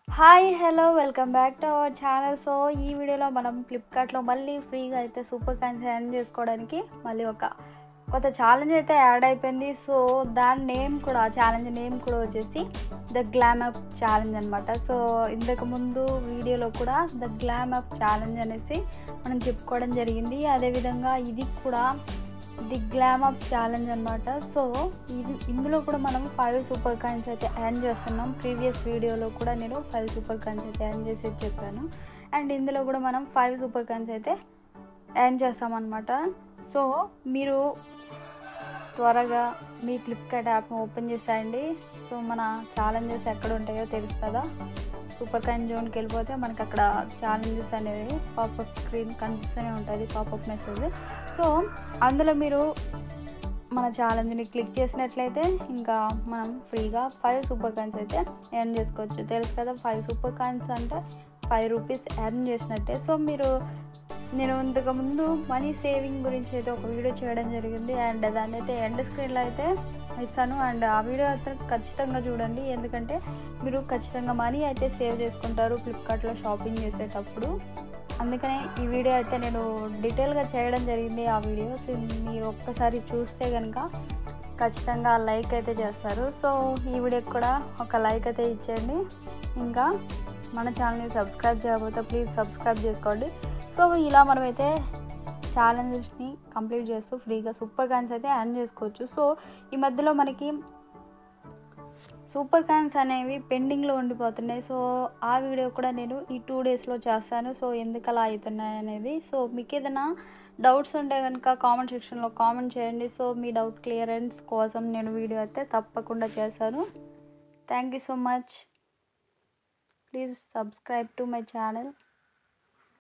hi hello welcome back to our channel so ఈ వీడియోలో మనం ఫ్లిప్కార్ట్లో మళ్ళీ ఫ్రీగా అయితే సూపర్ కాయిన్స్ ఎర్న్ చేసుకోవడానికి మళ్ళీ ఒక కొత్త ఛాలెంజ్ అయితే యాడ్ అయిపోయింది సో దాని నేమ్ కూడా ఛాలెంజ్ నేమ్ కూడా వచ్చేసి ద గ్లామ్ అప్ ఛాలెంజ్ అనమాట సో ఇంతకు ముందు వీడియోలో కూడా ద గ్లామ్ అప్ ఛాలెంజ్ అనేసి మనం చెప్పుకోవడం జరిగింది అదేవిధంగా ఇది కూడా ది గ్లామ్ అప్ ఛాలెంజ్ అనమాట సో ఇది ఇందులో కూడా మనం ఫైవ్ సూపర్ కాయిన్స్ అయితే యాడ్ చేస్తున్నాం ప్రీవియస్ వీడియోలో కూడా నేను ఫైవ్ సూపర్ కాయిన్స్ అయితే యాడ్ చేసి చెప్పాను అండ్ ఇందులో కూడా మనం ఫైవ్ సూపర్ కాయిన్స్ అయితే యాడ్ చేస్తామన్నమాట సో మీరు త్వరగా మీ ఫ్లిప్కార్ట్ యాప్ను ఓపెన్ చేసేయండి సో మన ఛాలెంజెస్ ఎక్కడ ఉంటాయో తెలుసు కదా సూపర్ కాయిన్ జోన్కి వెళ్ళిపోతే మనకి అక్కడ ఛాలెంజెస్ అనేవి పాపప్ స్క్రీన్ కనిపిస్తూనే ఉంటుంది పాపప్ మెసేజ్ సో అందులో మీరు మన ఛాలెంజ్ని క్లిక్ చేసినట్లయితే ఇంకా మనం ఫ్రీగా ఫైవ్ సూపర్ కాయిన్స్ అయితే ఎర్న్ చేసుకోవచ్చు తెలుసు కదా ఫైవ్ సూపర్ కాయిన్స్ అంటే ఫైవ్ రూపీస్ ఎర్న్ చేసినట్టే సో మీరు నేను ఇంతకుముందు మనీ సేవింగ్ గురించి అయితే ఒక వీడియో చేయడం జరిగింది అండ్ దాన్ని అయితే ఎండ్ స్క్రీన్లో అయితే ఇస్తాను అండ్ ఆ వీడియో అయితే ఖచ్చితంగా చూడండి ఎందుకంటే మీరు ఖచ్చితంగా మనీ అయితే సేవ్ చేసుకుంటారు ఫ్లిప్కార్ట్లో షాపింగ్ చేసేటప్పుడు అందుకనే ఈ వీడియో అయితే నేను డీటెయిల్గా చేయడం జరిగింది ఆ వీడియో సో మీరు ఒక్కసారి చూస్తే కనుక ఖచ్చితంగా లైక్ అయితే చేస్తారు సో ఈ వీడియోకి కూడా ఒక లైక్ అయితే ఇచ్చేయండి ఇంకా మన ఛానల్ని సబ్స్క్రైబ్ చేయకపోతే ప్లీజ్ సబ్స్క్రైబ్ చేసుకోండి సో ఇలా మనమైతే ఛాలెంజెస్ని కంప్లీట్ చేస్తూ ఫ్రీగా సూపర్ కాయిన్స్ అయితే యాడ్ చేసుకోవచ్చు సో ఈ మధ్యలో మనకి సూపర్ కాయిన్స్ అనేవి పెండింగ్లో ఉండిపోతున్నాయి సో ఆ వీడియో కూడా నేను ఈ టూ డేస్లో చేస్తాను సో ఎందుకు అలా అవుతున్నాయి అనేది సో మీకు ఏదైనా డౌట్స్ ఉంటే కనుక కామెంట్ సెక్షన్లో కామెంట్ చేయండి సో మీ డౌట్ క్లియరెన్స్ కోసం నేను వీడియో అయితే తప్పకుండా చేశాను thank you so much please subscribe to my channel